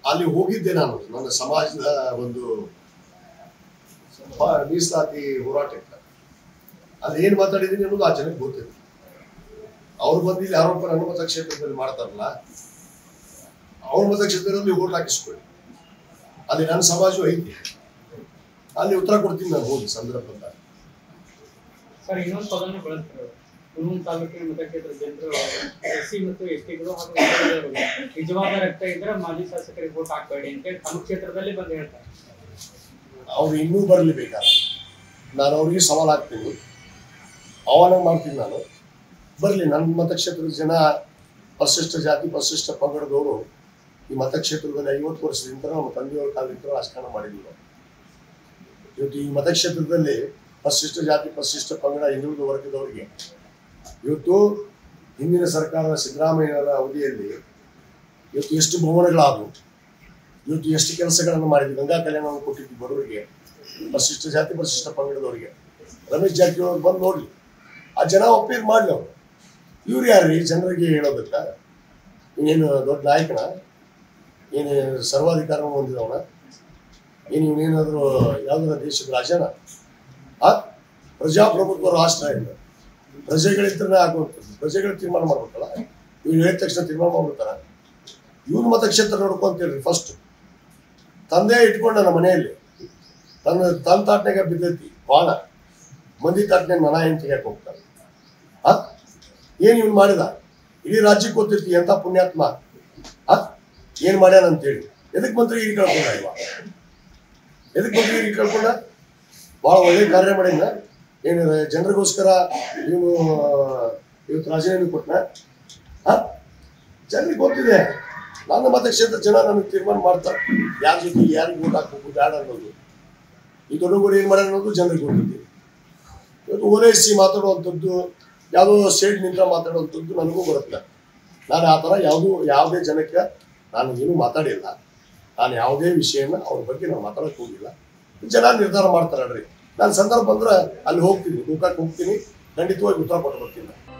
ಅಲ್ಲಿ ಹೋಗಿದ್ದೆ ನಾನು ನನ್ನ ಸಮಾಜದ ಒಂದು ಪ- ಮೀಸಲಾತಿ ಹೋರಾಟಕ್ಕೆ ಅಲ್ಲಿ ಏನ್ ಮಾತಾಡಿದೀನಿ ಅನ್ನೋದು ಆ ಜನಕ್ಕೆ ಗೊತ್ತಿಲ್ಲ ಅವ್ರು ಬಂದು ಇಲ್ಲಿ ಆರೋಪ ನನ್ನ ಮತಕ್ಷೇತ್ರದಲ್ಲಿ ಮಾಡ್ತಾರಲ್ಲ ಅವ್ರ ಮತಕ್ಷೇತ್ರದಲ್ಲಿ ಓಟ್ ಹಾಕಿಸ್ಕೊಳ್ಳಿ ಅಲ್ಲಿ ನನ್ನ ಸಮಾಜವು ಐತಿ ಅಲ್ಲಿ ಉತ್ತರ ಕೊಡ್ತೀನಿ ನಾನು ಹೋಗಿ ಸಂದರ್ಭ ಬಂದಾಗ ಸರ್ ಇನ್ನೊಂದು ಪದನ ಬಳಸ್ತಾರೆ ಹುಣೂರು ತಾಲೂಕಿನ ಮತಕ್ಷೇತ್ರದ ಜನರು ಎಸ್ ಸಿ ಮತ್ತು ಎಸ್ ಟಿಗಳು ಹಾಗೂ ಹಿಂದುಳಿದವರು ನಿಜವಾದ ರಕ್ತ ಇದ್ರೆ ಮಾಜಿ ಶಾಸಕರಿಗೆ ವೋಟ್ ಹಾಕಬೇಡಿ ಅಂತೇಳಿ ತಮ್ಮ ಕ್ಷೇತ್ರದಲ್ಲಿ ಬಂದು ಹೇಳ್ತಾರೆ ಅವ್ರು ಇನ್ನೂ ಬರಲಿ ಬೇಕಾದ್ರೆ ನಾನು ಅವ್ರಿಗೆ ಸವಾಲ್ ಹಾಕ್ತೀನಿ ಆಹ್ವಾನ ಮಾಡ್ತೀನಿ ನಾನು ಬರಲಿ ನನ್ನ ಮತಕ್ಷೇತ್ರದ ಜನ ಪರಿಶಿಷ್ಟ ಜಾತಿ ಪರಿಶಿಷ್ಟ ಪಂಗಡದವರು ಈ ಮತಕ್ಷೇತ್ರದಲ್ಲಿ ಐವತ್ತು ವರ್ಷದಿಂದ ನಮ್ಮ ತಂದೆಯವ್ರ ಕಾಲದಿಂದ ರಾಜಕಾರಣ ಮಾಡಿದ್ವಿ ನಾವು ಇವತ್ತು ಈ ಮತಕ್ಷೇತ್ರದಲ್ಲಿ ಪರಿಶಿಷ್ಟ ಜಾತಿ ಪರಿಶಿಷ್ಟ ಪಂಗಡ ಹಿಂದುಳಿದ ವರ್ಗದವರಿಗೆ ಇವತ್ತು ಹಿಂದಿನ ಸರ್ಕಾರದ ಸಿದ್ದರಾಮಯ್ಯನವರ ಅವಧಿಯಲ್ಲಿ ಇವತ್ತು ಎಷ್ಟು ಭವನಗಳಾದವು ಇವತ್ತು ಎಷ್ಟು ಕೆಲಸಗಳನ್ನು ಮಾಡಿದ್ವಿ ಗಂಗಾ ಕಲ್ಯಾಣವನ್ನು ಕೊಟ್ಟಿದ್ವಿ ಬಡವರಿಗೆ ಪರಿಶಿಷ್ಟ ಜಾತಿ ಪರಿಶಿಷ್ಟ ಪಂಗಡದವರಿಗೆ ರಮೇಶ್ ಜಾರಕಿಹೊಳಿ ಬಂದು ನೋಡ್ಲಿ ಆ ಜನ ಒಪ್ಪಿದ್ ಮಾಡ್ಲಿ ಅವರು ಇವ್ರು ಯಾರ್ರಿ ಜನರಿಗೆ ಹೇಳೋದಕ್ಕ ಇವನೇನು ದೊಡ್ಡ ನಾಯಕನ ಏನು ಸರ್ವಾಧಿಕಾರ ಹೊಂದಿದವನ ಏನು ಇವನೇನಾದರೂ ಯಾವ್ದಾರ ದೇಶದ ರಾಜನ ಆ ಪ್ರಜಾಪ್ರಭುತ್ವ ರಾಷ್ಟ್ರ ಇಲ್ಲ ಪ್ರಜೆಗಳಿಂದನೇ ಆಗುವಂಥದ್ದು ಪ್ರಜೆಗಳು ತೀರ್ಮಾನ ಮಾಡ್ಬೇಕಲ್ಲ ಇವ್ರು ಹೇಳಿದ ತಕ್ಷಣ ತೀರ್ಮಾನ ಮಾಡ್ಬಿಡ್ತಾರ ಇವನು ಮತಕ್ಷೇತ್ರ ನೋಡ್ಕೊಂತೀರಿ ಫಸ್ಟ್ ತಂದೆ ಇಟ್ಕೊಂಡ ನಮ್ಮ ಮನೆಯಲ್ಲಿ ತನ್ನ ತನ್ನ ತಾಟ್ನಾಗ ಬಿದ್ದೈತಿ ಬಾಣ ಮಂದಿ ತಾಟ್ನಾಗ ನನ ಏನ್ ತೆಗಿಯಕ್ ಹೋಗ್ತಾನೆ ಆ ಏನ್ ಇವ್ನು ಮಾಡಿದ ಇಡೀ ರಾಜ್ಯಕ್ಕೆ ಗೊತ್ತಿರ್ತಿ ಎಂತ ಪುಣ್ಯಾತ್ಮ ಆ ಏನ್ ಮಾಡ್ಯಾನ ಅಂತೇಳಿ ಎದಕ್ ಮಂತ್ರಿ ಈಗ ಕಳ್ಕೊಂಡ ಇವ ಎದಕ್ ಮಂತ್ರಿ ಈಗ ಕಳ್ಕೊಂಡ ಬಹಳ ಒಳ್ಳೆ ಕಾರ್ಯ ಮಾಡಿದ್ನ ಏನು ಜನರಿಗೋಸ್ಕರ ಇವನು ಇವತ್ತು ರಾಜೀನಾಮೆ ಕೊಟ್ಟನ ಆ ಜನರಿಗೆ ಗೊತ್ತಿದೆ ನನ್ನ ಮತಕ್ಷೇತ್ರ ಜನ ನನಗೆ ತೀರ್ಮಾನ ಮಾಡ್ತಾರೆ ಯಾರ ಜೊತೆ ಯಾರಿಗೆ ಓಟ್ ಹಾಕ್ಬೇಕು ಬೇಡ ಅನ್ನೋದು ಈ ದೊಡ್ಡಗೂರು ಏನು ಮಾಡ್ಯಾರ ಅನ್ನೋದು ಜನರಿಗೆ ಗೊತ್ತಿದೆ ಇವತ್ತು ಓಲೈಸಿ ಮಾತಾಡುವಂಥದ್ದು ಯಾವುದೋ ಸ್ಟೇಟ್ ನಿಂತ ಮಾತಾಡುವಂಥದ್ದು ನನಗೂ ಬರುತ್ತೆ ನಾನು ಆ ಥರ ಯಾವುದೂ ಯಾವುದೇ ಜನಕ್ಕೆ ನಾನು ಏನೂ ಮಾತಾಡಿಲ್ಲ ನಾನು ಯಾವುದೇ ವಿಷಯನ ಅವ್ರ ಬಗ್ಗೆ ನಾನು ಮಾತಾಡೋಕೆ ಹೋಗಿಲ್ಲ ಜನ ನಿರ್ಧಾರ ಮಾಡ್ತಾರೆ ನಾನು ಸಂದರ್ಭ ಬಂದ್ರೆ ಅಲ್ಲಿ ಹೋಗ್ತೀನಿ ಗೋಕಾಕ್ ಹೋಗ್ತೀನಿ ಖಂಡಿತವಾಗಿ ಉತ್ತರ ಕೊಟ್ಟು ಬರ್ತೀನಿ